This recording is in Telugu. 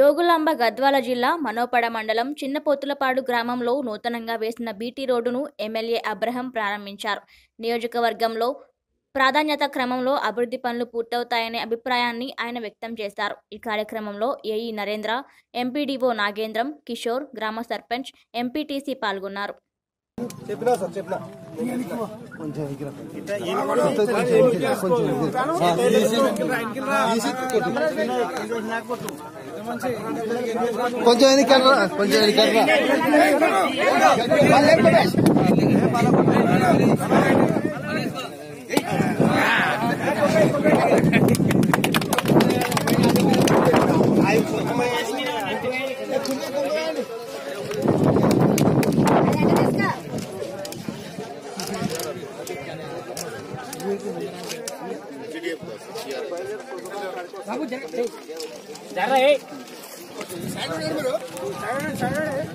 జోగులాంబ గద్వాల జిల్లా మనోపడ మండలం చిన్నపోతులపాడు గ్రామంలో నూతనంగా వేసిన బీటీ రోడ్డును ఎమ్మెల్యే అబ్రహం ప్రారంభించారు నియోజకవర్గంలో ప్రాధాన్యత క్రమంలో అభివృద్ధి పనులు పూర్తవుతాయనే అభిప్రాయాన్ని ఆయన వ్యక్తం చేశారు ఈ కార్యక్రమంలో ఏఈ నరేంద్ర ఎంపీడీఓ నాగేంద్రం కిషోర్ గ్రామ సర్పంచ్ ఎంపీటీసీ పాల్గొన్నారు చెప్పినా సార్ చెప్పినా కొంచెం ఎన్నికర్రా కొంచెం ఎన్నికర్రా